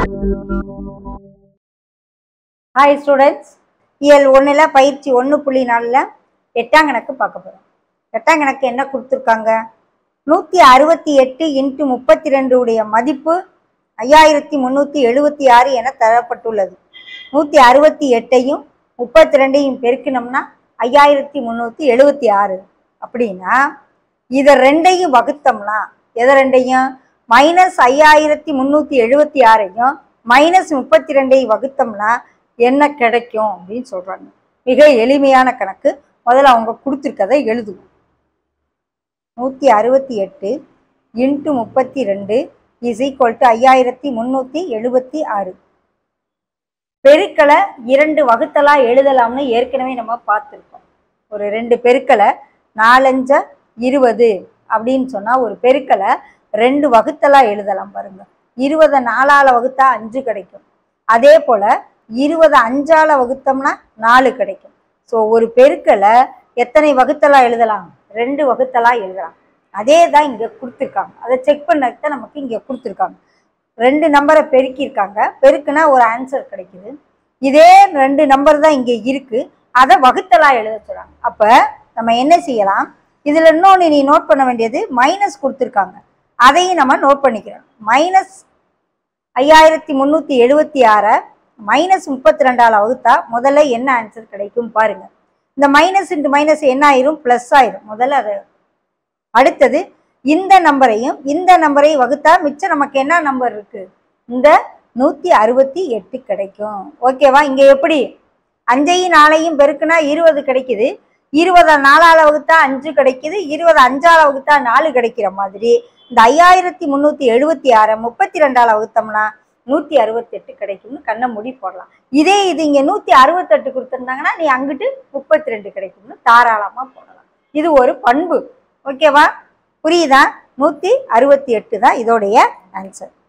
hi students இயல் ஒன்றில் பயிற்சி ஒன்று புள்ளி நாலில் எட்டாம் கணக்கு பார்க்க போகிறோம் எட்டாம் கணக்கு என்ன கொடுத்துருக்காங்க நூற்றி அறுபத்தி எட்டு இன்ட்டு முப்பத்தி ரெண்டு உடைய மதிப்பு ஐயாயிரத்தி முந்நூற்றி எழுபத்தி ஆறு என தரப்பட்டுள்ளது நூற்றி அறுபத்தி எட்டையும் முப்பத்தி ரெண்டையும் பெருக்கினோம்னா ஐயாயிரத்தி முந்நூற்றி எழுபத்தி ஆறு அப்படின்னா இதை ரெண்டையும் வகுத்தோம்னா எதை ரெண்டையும் மைனஸ் ஐயாயிரத்தி முந்நூற்றி எழுபத்தி ஆறையும் மைனஸ் முப்பத்தி ரெண்டையும் வகுத்தோம்னா என்ன கிடைக்கும் அப்படின்னு சொல்றாங்க மிக எளிமையான கணக்கு முதல்ல அவங்க கொடுத்துருக்கதை எழுதுவோம் நூற்றி அறுபத்தி எட்டு இன்ட்டு முப்பத்தி ரெண்டு இஸ் ஈக்குவல் டு ஐயாயிரத்தி முந்நூற்றி எழுபத்தி ஆறு பெருக்களை இரண்டு வகுத்தலா எழுதலாம்னு ஏற்கனவே நம்ம பார்த்துருக்கோம் ஒரு ரெண்டு பெருக்களை நாலஞ்ச இருபது அப்படின்னு சொன்னால் ஒரு பெருக்களை ரெண்டு வகுத்தலா எழுதலாம் பாருங்க இருபதை நாலால வகுத்தா அஞ்சு கிடைக்கும் அதே போல் இருபது அஞ்சால வகுத்தோம்னா நாலு கிடைக்கும் ஸோ ஒரு பெருக்கலை எத்தனை வகுத்தலா எழுதலாம் ரெண்டு வகுத்தலா எழுதலாம் அதே தான் இங்கே கொடுத்துருக்காங்க அதை செக் பண்ணதான் நமக்கு இங்கே கொடுத்துருக்காங்க ரெண்டு நம்பரை பெருக்கியிருக்காங்க பெருக்குனா ஒரு ஆன்சர் கிடைக்குது இதே ரெண்டு நம்பர் தான் இங்கே இருக்குது அதை வகுத்தலா எழுத சொல்கிறாங்க அப்போ நம்ம என்ன செய்யலாம் இதில் இன்னொன்று நீ நோட் பண்ண வேண்டியது மைனஸ் கொடுத்துருக்காங்க அதையும் நம்ம நோட் பண்ணிக்கிறோம் மைனஸ் ஐயாயிரத்தி முந்நூற்றி எழுபத்தி ஆறை மைனஸ் முப்பத்தி ரெண்டால் வகுத்தா முதல்ல என்ன ஆன்சர் கிடைக்கும் பாருங்க இந்த மைனஸ் இன்ட்டு மைனஸ் என்ன ஆயிரும் ப்ளஸ் ஆயிரும் முதல்ல அது அடுத்தது இந்த நம்பரையும் இந்த நம்பரையும் வகுத்தா மிச்சம் நமக்கு என்ன நம்பர் இருக்கு இந்த நூற்றி அறுபத்தி எட்டு கிடைக்கும் ஓகேவா இங்கே எப்படி அஞ்சையும் நாளையும் பெருக்குனா இருபது கிடைக்குது இருபதை நாலால வகுத்தா அஞ்சு கிடைக்குது இருபது அஞ்சால வகுத்தா நாலு கிடைக்கிற மாதிரி இந்த ஐயாயிரத்தி முந்நூற்றி எழுபத்தி ஆறை முப்பத்தி ரெண்டால வகுத்தோம்னா நூற்றி அறுபத்தெட்டு கிடைக்கும்னு கண்ணை மூடி போடலாம் இதே இது இங்கே நூற்றி அறுபத்தெட்டு கொடுத்துருந்தாங்கன்னா நீ அங்கிட்டு முப்பத்தி ரெண்டு கிடைக்கும்னு தாராளமாக போடலாம் இது ஒரு பண்பு ஓகேவா புரியுதா நூற்றி அறுபத்தி எட்டு தான் இதோடைய ஆன்சர்